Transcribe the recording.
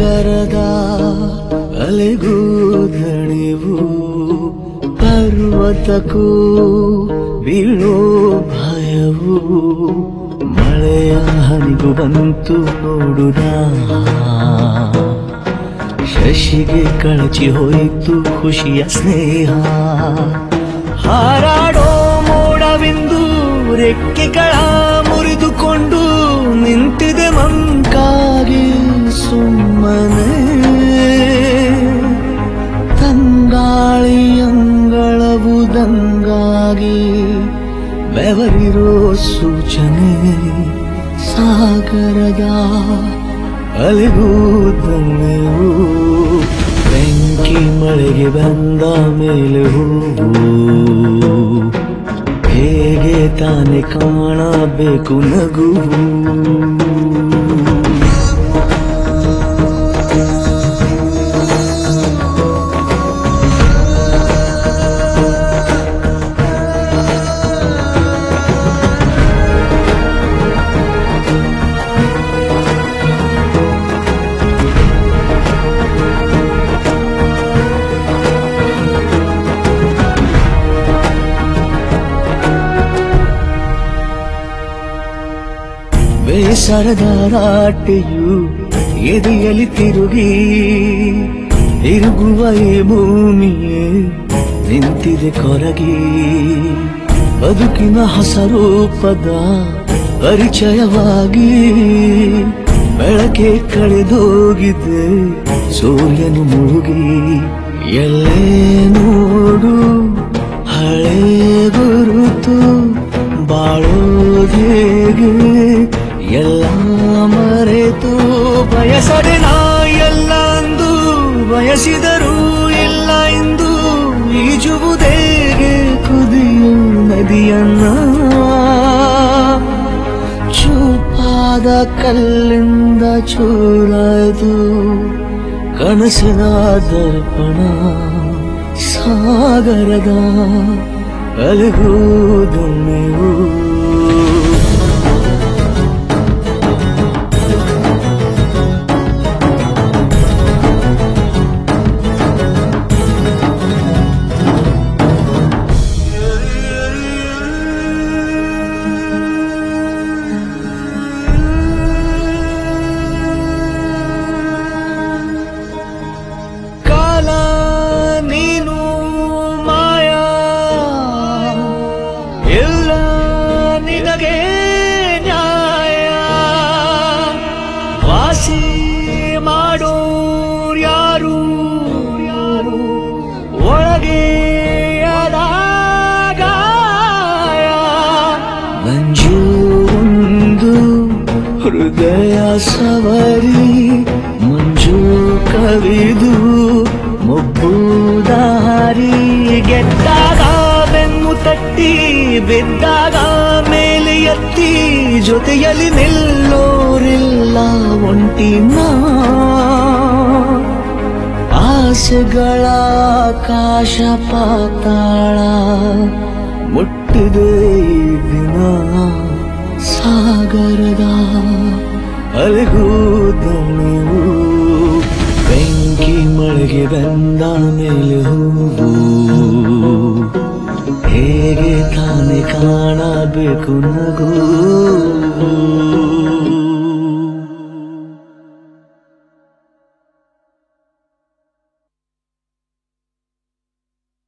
ಸಾಗರದ ಅಲೆಗೂ ದಣಿವು ಪರ್ವತಕ್ಕೂ ಬೀಳೋ ಭಯವು ಮಳೆಯ ಹನಿಗೂ ಬಂತು ನೋಡುದ ಶಶಿಗೆ ಕಳಚಿ ಹೋಯಿತು ಖುಷಿಯ ಸ್ನೇಹ ಹಾರಾಡೋ ಮೋಡವಿಂದು ರೆಕ್ಕೆಗಳ ಮುರಿದುಕೊಂಡು ನಿಂತಿದೆ ಮಂಕಾಗಿ ಸುಮ್ಮನೆ ತಂಗಾಳಿಯಂಗಳವು ದಂಗಾಗಿ ಬೆವರಿರೋ ಸೂಚನೆ ಸಾಗರದ ಅಲೆಗೂ ದಣ್ಣೆವು ಬೆಂಕಿ ಮಳೆಗೆ ಬಂದ ಮೇಲೆ ಹೂವು ಹೇಗೆ ತಾನೆ ಕಾಣಬೇಕು ನಗುವು ಬೇಸರದ ರಾಟೆಯು ಎದೆಯಲ್ಲಿ ತಿರುಗಿ ತಿರುಗುವ ಈ ಭೂಮಿಯೇ ನಿಂತಿದೆ ಕೊರಗಿ ಬದುಕಿನ ಹೊಸ ರೂಪದ ಪರಿಚಯವಾಗಿ ಬೆಳಕೆ ಕಳೆದೋಗಿದೆ ಸೂರ್ಯನು ಮುಳುಗಿ ಎಲ್ಲೇ ನೋಡು ಹಳೆ ಗುರುತು ಬಾಳೋದೇಗೆ ಎಲ್ಲ ಮರೆತು ಬಯಸದೆ ನಾ ಎಲ್ಲ ಅಂದು ಬಯಸಿದರೂ ಇಲ್ಲ ಎಂದು ಈಜುವುದೇಗೆ ಕುದಿಯು ನದಿಯನ್ನ ಚೂಪಾದ ಕಲ್ಲಿಂದ ಚೂರಾದು ಕನಸಿನ ದರ್ಪಣ ಸಾಗರದ ಅಲೆಗೂದು ನೀವು ಕಾಲ ನೀನು ಮಾಯಾ ಎಲ್ಲ ನಿನಗೆ ನ್ಯಾಯ ವಾಸಿ ಮಾಡೋರ್ ಯಾರು ಯಾರು ಒಳಗೆ ಅದಾಗಾಯ ಮಂಜು ಒಂದು ಹೃದಯ ಸವರಿ ಮಂಜು ಕವಿದು ಮೊಬ್ಬು ದಾರಿ ಗೆದ್ದಾಗ ಬೆನ್ನು ತಟ್ಟಿ ಬಿದ್ದಾಗ ಮೇಲೆ ಎತ್ತಿ ಜೊತೆಯಲ್ಲಿ ನಿಲ್ಲೋರಿಲ್ಲ ಒಂಟಿನ ಆಸೆಗಳ ಆಕಾಶ ಪಾತಾಳ ಮುಟ್ಟಿದೆ ಈ ದಿನ ಸಾಗರದ ಅಲೆಗೂದಳು ಬೆಂಕಿ ಮಳೆಗೆ ಬಂದ ಮೇಲೆ ಹೂವು ಹೇಗೆ ತಾನೆ ಕಾಣಬೇಕು ನಗು